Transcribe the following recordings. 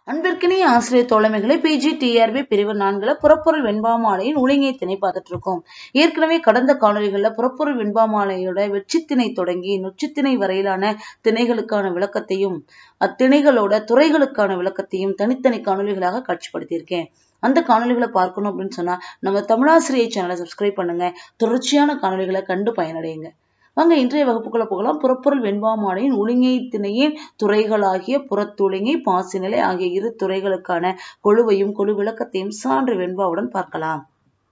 அன்பிற்கினிய ஆசிரியர் தோழமைகளை PG TRP பிரிவு நான்குல புறப்பொருள் வெண்பாமாலையின் ஒழுங்கை திணை பார்த்துட்டு இருக்கோம் ஏற்கனவே கடந்த காணொலிகள்ல புறப்பொருள் வெண்பாமாலையோட வெற்றித்திணை தொடங்கி நொச்சித்திணை வரையிலான திணைகளுக்கான விளக்கத்தையும் அத்திணைகளோட துறைகளுக்கான விளக்கத்தையும் தனித்தனி காணொலிகளாக காட்சிப்படுத்தியிருக்கேன் அந்த காணொலிகளை பார்க்கணும் அப்படின்னு சொன்னா நம்ம தமிழாசிரியை சேனலை சப்ஸ்கிரைப் பண்ணுங்க தொடர்ச்சியான காணொலிகளை கண்டு பயனடையுங்க வாங்க இன்றைய வகுப்புக்குள்ள போகலாம் புறப்பொருள் வெண்பாமாலையின் ஒழுங்கை திணையின் துறைகளாகிய புறத்துளிங்கை பாசிநிலை ஆகிய இரு துறைகளுக்கான கொழுவையும் கொழு விளக்கத்தையும் சான்று வெண்பாவுடன் பார்க்கலாம்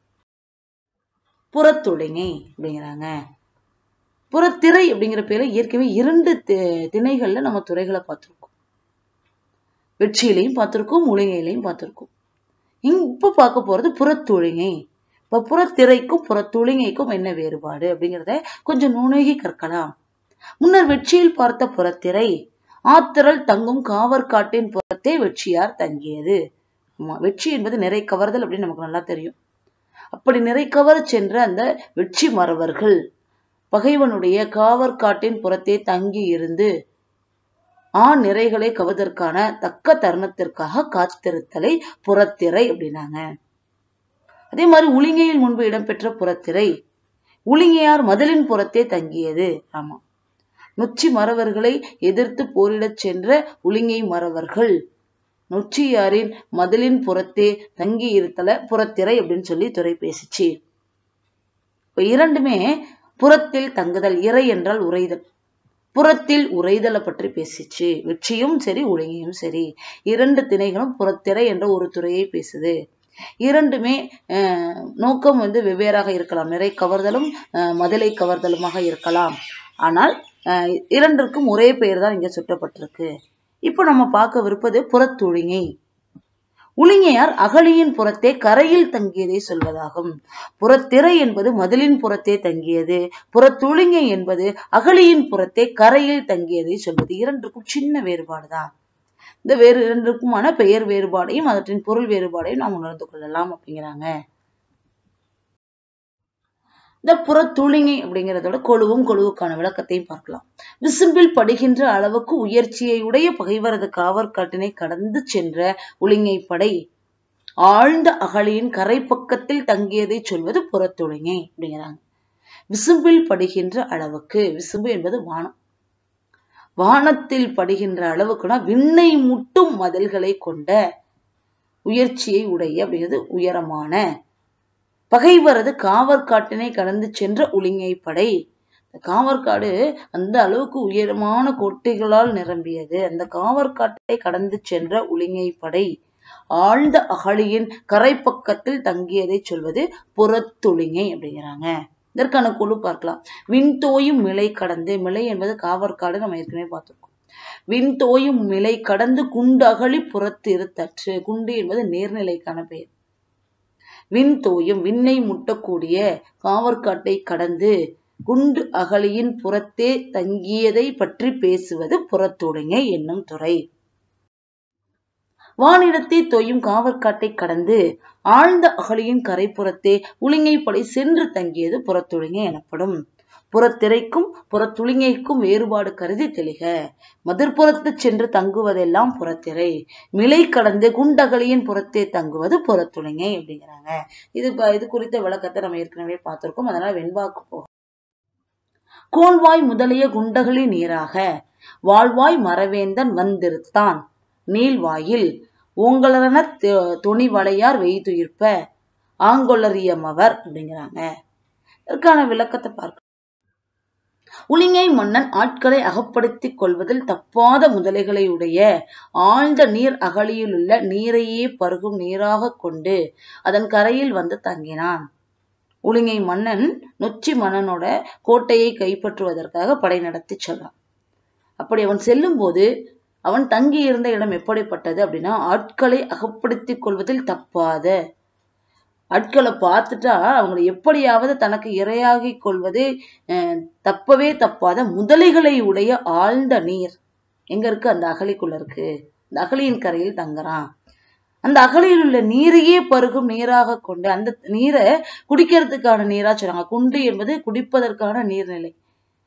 புறத்துளிங்கை அப்படிங்கிறாங்க புறத்திரை அப்படிங்கிற பேர்ல ஏற்கனவே இரண்டு திணைகள்ல நம்ம துறைகளை பார்த்திருக்கோம் வெற்றியிலையும் பார்த்திருக்கோம் ஒழுங்கையிலையும் பார்த்திருக்கோம் இப்ப பார்க்க போறது புறத்துளிங்கை இப்ப புறத்திரைக்கும் புறத்துளிங்கைக்கும் என்ன வேறுபாடு அப்படிங்கிறத கொஞ்சம் நுணுகி கற்கலாம் முன்னர் வெற்றியில் பார்த்த புறத்திரை ஆத்திரல் தங்கும் காவற்காட்டின் புறத்தே வெற்றியார் தங்கியது ஆமா வெற்றி என்பது நிறை கவர்தல் அப்படின்னு நமக்கு நல்லா தெரியும் அப்படி நிறை கவர சென்ற அந்த வெற்றி மறவர்கள் பகைவனுடைய காவற்காட்டின் புறத்தே தங்கி இருந்து ஆ நிறைகளை கவதற்கான தக்க தருணத்திற்காக காத்திருத்தலை புறத்திரை அப்படின்னாங்க அதே மாதிரி உளிங்கையில் முன்பு இடம்பெற்ற புறத்திரை உளிங்கையார் மதிலின் புறத்தே தங்கியது ஆமா நொச்சி மறவர்களை எதிர்த்து போரிடச் சென்ற உளிங்கை மறவர்கள் நொச்சியாரின் மதிலின் புறத்தே தங்கி இருத்தல புறத்திரை அப்படின்னு சொல்லி துறை பேசிச்சு இப்ப இரண்டுமே புறத்தில் தங்குதல் இறை என்றால் உரைதல் புறத்தில் உரைதலை பற்றி பேசிச்சு வெற்றியும் சரி ஒழுங்கையும் சரி இரண்டு திணைகளும் புறத்திரை என்ற ஒரு துறையை பேசுது இரண்டுமே நோக்கம் வந்து வெவ்வேறாக இருக்கலாம் நிறை கவர்தலும் மதிலை கவர்தலுமாக இருக்கலாம் ஆனால் இரண்டிற்கும் ஒரே பெயர் தான் இங்க சுட்டப்பட்டிருக்கு இப்போ நம்ம பார்க்கவிருப்பது புறத்துழிங்கை உளிங்கையார் அகழியின் புறத்தே கரையில் தங்கியதை சொல்வதாகும் புறத்திரை என்பது மதிலின் புறத்தே தங்கியது புறத்துளிங்கை என்பது அகழியின் புறத்தே கரையில் தங்கியதை சொல்வது இரண்டுக்கும் சின்ன வேறுபாடுதான் இந்த வேறு இரண்டுக்குமான பெயர் வேறுபாடையும் அவற்றின் பொருள் வேறுபாடையும் நாம் உணர்ந்து கொள்ளலாம் அப்படிங்கிறாங்க இந்த புறத்துளிங்கை அப்படிங்கிறதோட கொழுவும் கொழுவுக்கான விளக்கத்தையும் பார்க்கலாம் விசும்பில் படுகின்ற அளவுக்கு உயர்ச்சியை உடைய பகைவரது காவற்காட்டினை கடந்து சென்ற உளிங்கை படை ஆழ்ந்த அகழியின் கரை பக்கத்தில் தங்கியதை சொல்வது புறத்துளிங்கை அப்படிங்கிறாங்க விசும்பில் படுகின்ற அளவுக்கு விசும்பு என்பது வானம் வானத்தில் படுகின்ற அளவுக்குனா விண்ணை முட்டும் மதில்களை கொண்ட உயர்ச்சியை உடைய அப்படிங்கிறது உயரமான பகைவரது காவற்காட்டினை கடந்து சென்ற உளிங்கை படை காவற்காடு அந்த அளவுக்கு உயரமான கோட்டைகளால் நிரம்பியது அந்த காவற்காட்டை கடந்து சென்ற உளிங்கை படை ஆழ்ந்த அகழியின் கரை பக்கத்தில் தங்கியதை சொல்வது புறத்துளிங்கை அப்படிங்கிறாங்க இதற்கான குழு பார்க்கலாம் விண்தோயும் மிலை கடந்து மிலை என்பது காவற்காடு நம்ம ஏற்கனவே பார்த்திருக்கோம் விண்தோயும் மிலை கடந்து குண்டு அகழி புறத்து இருத்தற்று குண்டு என்பது நேர்நிலைக்கான பெயர் விண்தோயும் விண்ணை முட்டக்கூடிய காவற்காட்டை கடந்து குண்டு அகழியின் புறத்தே தங்கியதை பற்றி பேசுவது புறத்துடைங்கை என்னும் துறை வானிடத்தை தொய்யும் காவற்காட்டை கடந்து ஆழ்ந்த அகழியின் கரைப்புறத்தே உளிங்கைப்படை சென்று தங்கியது புறத்துளிங்கை எனப்படும் புறத்திரைக்கும் புறத்துளிங்கைக்கும் வேறுபாடு கருதி தெளிக மதிர்புறத்து சென்று தங்குவதெல்லாம் புறத்திரை மிலை கடந்து குண்டகலியின் புறத்தே தங்குவது புறத்துளிங்கை அப்படிங்கிறாங்க இது இது குறித்த விளக்கத்தை நம்ம ஏற்கனவே பார்த்திருக்கோம் அதனால வெண்பாக்கு போகும் கோல்வாய் முதலிய குண்டகளி நீராக வாழ்வாய் மறவேந்தன் வந்திருத்தான் நீள்வாயில் ஓங்களரன துணி வளையார் வெய்துயிர்ப்ப ஆங்கொள்ளறியமவர் அப்படிங்கிறாங்க இதற்கான விளக்கத்தை பார்க்க உளிங்கை மன்னன் ஆட்களை அகப்படுத்திக் கொள்வதில் தப்பாத முதலைகளை உடைய ஆழ்ந்த நீர் அகழியிலுள்ள நீரையே பருகும் நீராக கொண்டு அதன் கரையில் வந்து தங்கினான் உளிங்கை மன்னன் நொச்சி மன்னனோட கோட்டையை கைப்பற்றுவதற்காக படை நடத்தி செல்றான் அப்படி அவன் செல்லும் போது அவன் தங்கி இருந்த இடம் எப்படிப்பட்டது அப்படின்னா ஆட்களை அகப்படுத்திக் கொள்வதில் தப்பாத ஆட்களை பார்த்துட்டா அவங்களை எப்படியாவது தனக்கு இரையாகி கொள்வது தப்பவே தப்பாத முதலைகளை உடைய ஆழ்ந்த நீர் எங்க இருக்கு அந்த அகலிக்குள்ள இருக்கு இந்த அகலியின் கரையில் தங்குறான் அந்த அகலியில் உள்ள நீரையே பருகும் நீராக கொண்டு அந்த நீரை குடிக்கிறதுக்கான நீரா சொல்றாங்க குண்டு என்பது குடிப்பதற்கான நீர்நிலை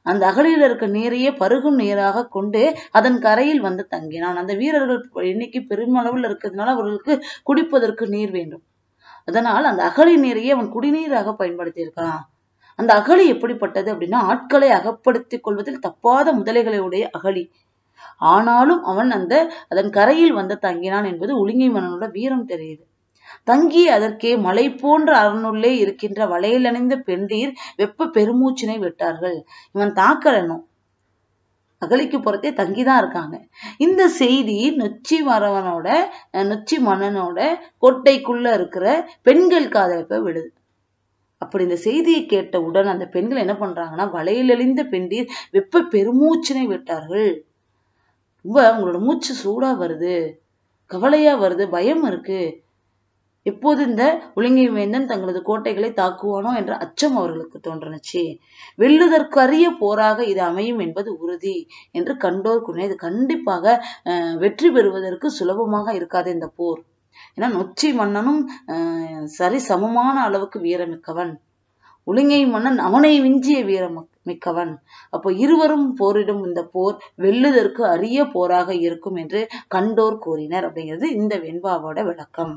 அந்த அகழியில் இருக்க நீரையே பருகும் நீராக கொண்டு அதன் கரையில் வந்து தங்கினான் அந்த வீரர்கள் எண்ணிக்கை பெருமளவில் இருக்கிறதுனால அவர்களுக்கு குடிப்பதற்கு நீர் வேண்டும் அதனால் அந்த அகழி நீரையே அவன் குடிநீராக பயன்படுத்தி இருக்கான் அந்த அகழி எப்படிப்பட்டது அப்படின்னா ஆட்களை அகப்படுத்திக் கொள்வதில் தப்பாத முதலைகளை உடைய அகழி ஆனாலும் அவன் அந்த அதன் கரையில் வந்து தங்கினான் என்பது உளிங்கை மன்னனோட வீரம் தெரியுது தங்கி அதற்கே மலை போன்ற அரணுள்ளே இருக்கின்ற வளையலணிந்த பெண்டீர் வெப்ப பெருமூச்சினை விட்டார்கள் இவன் தாக்கலனும் அகலிக்கு புறத்தே தங்கிதான் இருக்காங்க இந்த செய்தி நொச்சி மரவனோட நொச்சி மன்னனோட கோட்டைக்குள்ள இருக்கிற பெண்கள் காதல போய் விடுது அப்படி இந்த செய்தியை கேட்டவுடன் அந்த பெண்கள் என்ன பண்றாங்கன்னா வளையலெளிந்த பெண்டீர் வெப்ப பெருமூச்சினை விட்டார்கள் ரொம்ப அவங்களோட மூச்சு சூடா வருது கவலையா வருது பயம் இருக்கு எப்போது இந்த உலிங்கை வேந்தன் தங்களது கோட்டைகளை தாக்குவானோ என்ற அச்சம் அவர்களுக்கு தோன்றுனுச்சு வெல்லுதற்கு அரிய போராக இது அமையும் என்பது உறுதி என்று கண்டோர் கூறினர் இது கண்டிப்பாக வெற்றி பெறுவதற்கு சுலபமாக இருக்காது இந்த போர் ஏன்னா நொச்சி மன்னனும் சரி சமமான அளவுக்கு வீரமிக்கவன் உலிங்கை மன்னன் அவனை விஞ்சிய வீரம் மிக்கவன் அப்போ இருவரும் போரிடும் இந்த போர் வெல்லுதற்கு அரிய போராக இருக்கும் என்று கண்டோர் கூறினர் அப்படிங்கிறது இந்த வெண்பாவோட விளக்கம்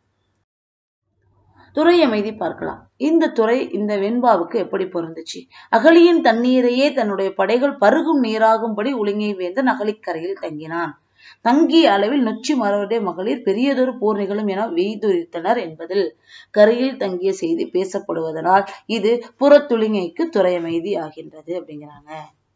துறை அமைதி பார்க்கலாம் இந்த துறை இந்த வெண்பாவுக்கு எப்படி பொருந்துச்சு அகலியின் தண்ணீரையே தன்னுடைய படைகள் பருகும் நீராகும்படி உலிங்கை வேந்தன் அகலிக்கரையில் தங்கினான் தங்கிய அளவில் நொச்சி மரவுடைய மகளிர் பெரியதொரு போர் நிகழும் என வெய்துரித்தனர் என்பதில் கரையில் தங்கிய செய்தி பேசப்படுவதனால் இது புறத்துளிங்கைக்கு துறை அமைதி ஆகின்றது அப்படிங்கிறாங்க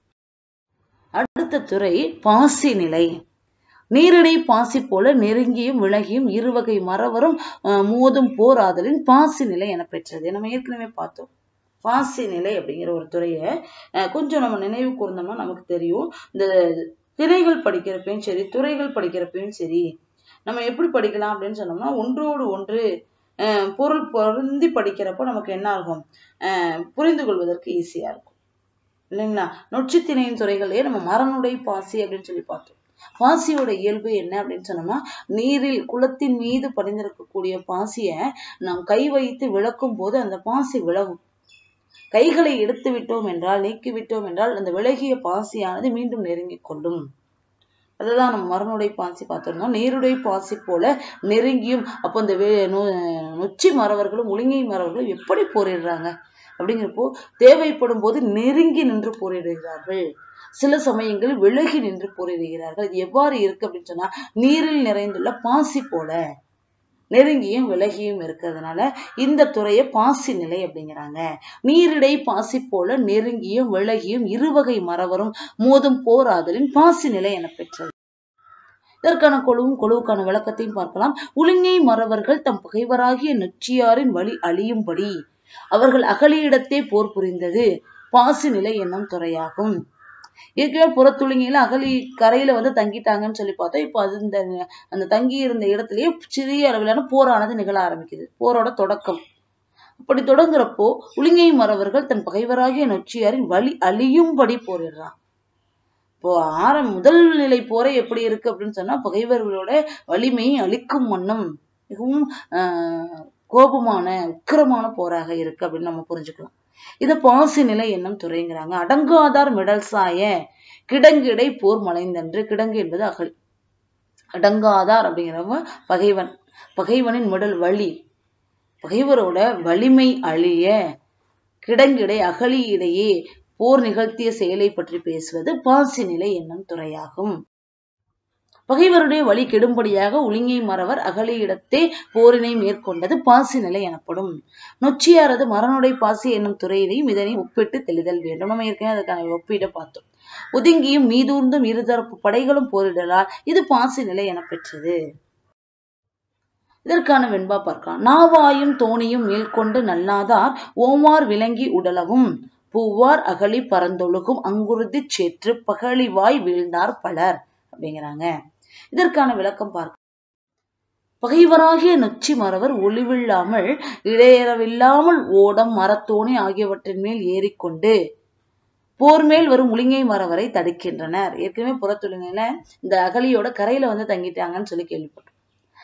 அடுத்த துறை பாசி நிலை நீரிடை பாசி போல நெருங்கியும் விலகியும் இருவகை மரவரும் மோதும் போராதலின் பாசி நிலை என பெற்றது நம்ம ஏற்கனவே பார்த்தோம் பாசி நிலை அப்படிங்கிற ஒரு துறையை கொஞ்சம் நம்ம நினைவு கூர்ந்தோம்னா நமக்கு தெரியும் இந்த திரைகள் படிக்கிறப்பையும் சரி துறைகள் படிக்கிறப்பையும் சரி நம்ம எப்படி படிக்கலாம் அப்படின்னு சொன்னோம்னா ஒன்றோடு ஒன்று பொருள் பொருந்தி படிக்கிறப்போ நமக்கு என்ன ஆகும் புரிந்து கொள்வதற்கு ஈஸியா இருக்கும் இல்லைங்களா நொச்சித்திணையின் துறைகளே நம்ம மரனுடை பாசி அப்படின்னு சொல்லி பார்த்தோம் பாசியோட இயல்பு என்ன அப்படின்னு சொன்னோம்னா நீரில் குளத்தின் மீது படிந்திருக்கக்கூடிய பாசிய நாம் கை வைத்து விளக்கும் போது அந்த பாசி விலகும் கைகளை எடுத்து விட்டோம் என்றால் நீக்கி விட்டோம் என்றால் அந்த விலகிய பாசியானது மீண்டும் நெருங்கிக் கொள்ளும் அதுதான் நம்ம மரனுடை பாசி பார்த்திருந்தோம் நீருடை பாசி போல நெருங்கியும் அப்போ இந்த நொச்சி மறவர்களும் ஒழுங்கை மறவர்களும் எப்படி போரிடுறாங்க அப்படிங்கிறப்போ தேவைப்படும் போது நெருங்கி நின்று போரிடுகிறார்கள் சில சமயங்களில் விலகி நின்று போரிடுகிறார்கள் இது எவ்வாறு இருக்கு அப்படின்னு சொன்னா நீரில் நிறைந்துள்ள பாசி போல நெருங்கியும் விலகியும் இருக்கிறதுனால இந்த துறையை பாசி நிலை அப்படிங்கிறாங்க நீரிடை பாசி போல நெருங்கியும் விலகியும் இருவகை மரவரும் மோதும் போராதலின் பாசி நிலை என பெற்றது இதற்கான கொழுவும் கொழுவுக்கான விளக்கத்தையும் பார்க்கலாம் உளிங்கை மறவர்கள் தம் பகைவராகிய நொச்சியாரின் வழி அழியும்படி அவர்கள் அகலியிடத்தே போர் புரிந்தது பாசி நிலை என்னும் துறையாகும் ஏற்கனவே புறத்துளிங்கையில அகலி கரையில வந்து தங்கிட்டாங்கன்னு சொல்லி பார்த்தோம் இப்போ அது இந்த அந்த தங்கி இருந்த இடத்துலயே சிறிய அளவிலான போரானது நிகழ ஆரம்பிக்குது போரோட தொடக்கம் அப்படி தொடங்குறப்போ உளிங்கை மறவர்கள் தன் பகைவராகிய நொச்சியாரின் வழி அழியும்படி போரிடுறான் இப்போ ஆரம் முதல் நிலை போரை எப்படி இருக்கு அப்படின்னு சொன்னா பகைவர்களோட வலிமையை அழிக்கும் வண்ணம் மிகவும் ஆஹ் கோபமான உக்கிரமான போராக இருக்கு அப்படின்னு நம்ம புரிஞ்சுக்கலாம் இத பாசி நிலை என்னும் துறைங்கிறாங்க அடங்காதார் மிடல் சாய கிடங்கிடை போர் மலைந்தன்று கிடங்கு என்பது அகல் அடங்காதார் அப்படிங்கிறவங்க பகைவன் பகைவனின் மிடல் வலி பகைவரோட வலிமை அழிய கிடங்கிடை அகலி இடையே போர் நிகழ்த்திய செயலை பற்றி பேசுவது பாசி நிலை என்னும் துறையாகும் பகைவருடைய வழி கெடும்படியாக உளிங்கை மறவர் அகலியிடத்தே போரினை மேற்கொண்டது பாசி நிலை எனப்படும் நொச்சியாரது மரனுடை பாசி என்னும் துறையினையும் இதனை ஒப்பிட்டு தெளிதல் வேண்டும் நம்ம ஏற்கனவே அதுக்கான ஒப்பீட பார்த்தோம் ஒதுங்கியும் மீதூர்ந்தும் இருதரப்பு படைகளும் போரிடலால் இது பாசி நிலை என பெற்றது இதற்கான வெண்பா பார்க்கலாம் நாவாயும் தோணியும் மேற்கொண்டு நல்லாதார் ஓமார் விளங்கி உடலவும் பூவார் அகழி பரந்தொழுகும் அங்குருதி சேற்று பகழிவாய் வீழ்ந்தார் பலர் அப்படிங்கிறாங்க இதற்கான விளக்கம் பார்க்க பகைவராகிய நொச்சி மறவர் ஒளிவில்லாமல் இடையறவில்லாமல் ஓடம் மரத்தோணி ஆகியவற்றின் மேல் ஏறிக்கொண்டு போர் மேல் வரும் முளிங்கை மரவரை தடுக்கின்றனர் ஏற்கனவே புறத்துளிங்கையில இந்த அகலியோட கரையில வந்து தங்கிட்டாங்கன்னு சொல்லி கேள்விப்பட்டோம்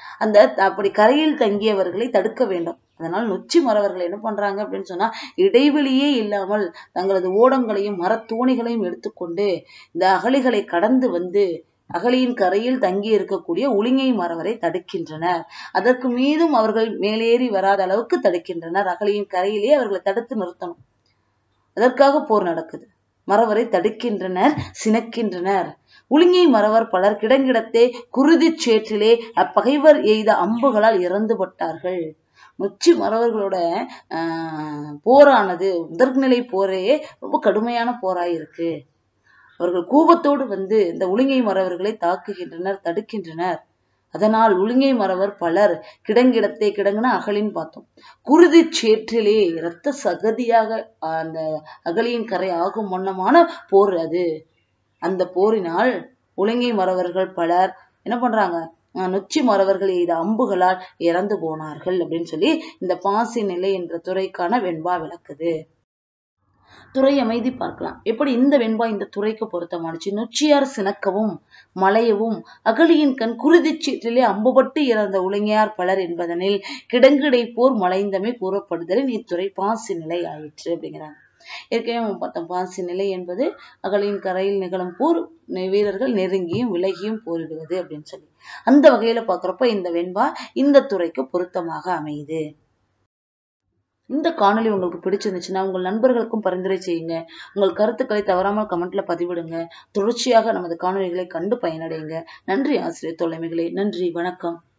அந்த அப்படி கரையில் தங்கியவர்களை தடுக்க வேண்டும் அதனால் நொச்சி மறவர்கள் என்ன பண்றாங்க அப்படின்னு சொன்னா இடைவெளியே இல்லாமல் தங்களது ஓடங்களையும் மரத்தூணிகளையும் எடுத்துக்கொண்டு இந்த அகழிகளை கடந்து வந்து அகழியின் கரையில் தங்கி இருக்கக்கூடிய உளிங்கை மறவரை தடுக்கின்றனர் அதற்கு மீதும் அவர்கள் மேலேறி வராத அளவுக்கு தடுக்கின்றனர் அகழியின் கரையிலே அவர்களை தடுத்து நிறுத்தணும் அதற்காக போர் நடக்குது மறவரை தடுக்கின்றனர் சினக்கின்றனர் உளிங்கை மறவர் பலர் கிடங்கிடத்தே குருதிச் சேற்றிலே அப்பகைவர் எய்த அம்புகளால் இறந்து பட்டார்கள் நொச்சி மறவர்களோட ஆஹ் போரானது முதற்நிலை போரே ரொம்ப கடுமையான போராயிருக்கு அவர்கள் கூபத்தோடு வந்து இந்த உளிங்கை மறவர்களை தாக்குகின்றனர் தடுக்கின்றனர் அதனால் உளிங்கை மறவர் பலர் கிடங்கிடத்தை கிடங்குன அகலின்னு பார்த்தோம் குருதி சேற்றிலே இரத்த சகதியாக அந்த அகலியின் கரை ஆகும் வண்ணமான போர் அது அந்த போரினால் உளிங்கை மறவர்கள் பலர் என்ன பண்றாங்க அஹ் நொச்சி மறவர்கள் எய்த அம்புகளால் இறந்து போனார்கள் அப்படின்னு சொல்லி இந்த பாசி நிலை என்ற துறைக்கான வெண்பா விளக்குது துறை அமைதி பார்க்கலாம் எப்படி இந்த வெண்பா இந்த துறைக்கு பொருத்தமானுச்சு நொச்சியார் சினக்கவும் மலையவும் அகலியின் கண் குருதிச் சீற்றிலே அம்புபட்டு இறந்த உளைஞார் பலர் என்பதனில் கிடங்கிடை போர் மலைந்தமை கூறப்படுதலின் இத்துறை பாசி நிலை ஆயிற்று அப்படிங்கிறாங்க ஏற்கனவே நம்ம பார்த்தோம் பாசி நிலை என்பது அகலியின் கரையில் நிகழும் போர் நெ- வீரர்கள் நெருங்கியும் விலகியும் போரிடுவது அப்படின்னு சொல்லி அந்த வகையில பாக்குறப்ப இந்த வெண்பா இந்த துறைக்கு பொருத்தமாக அமையுது இந்த காணொளி உங்களுக்கு பிடிச்சிருந்துச்சுன்னா உங்கள் நண்பர்களுக்கும் பரிந்துரை செய்யுங்க உங்கள் கருத்துக்களை தவறாமல் கமெண்ட்ல பதிவிடுங்க தொடர்ச்சியாக நமது காணொளிகளை கண்டு பயனடையுங்க நன்றி ஆசிரியர் தோழமைகளே நன்றி வணக்கம்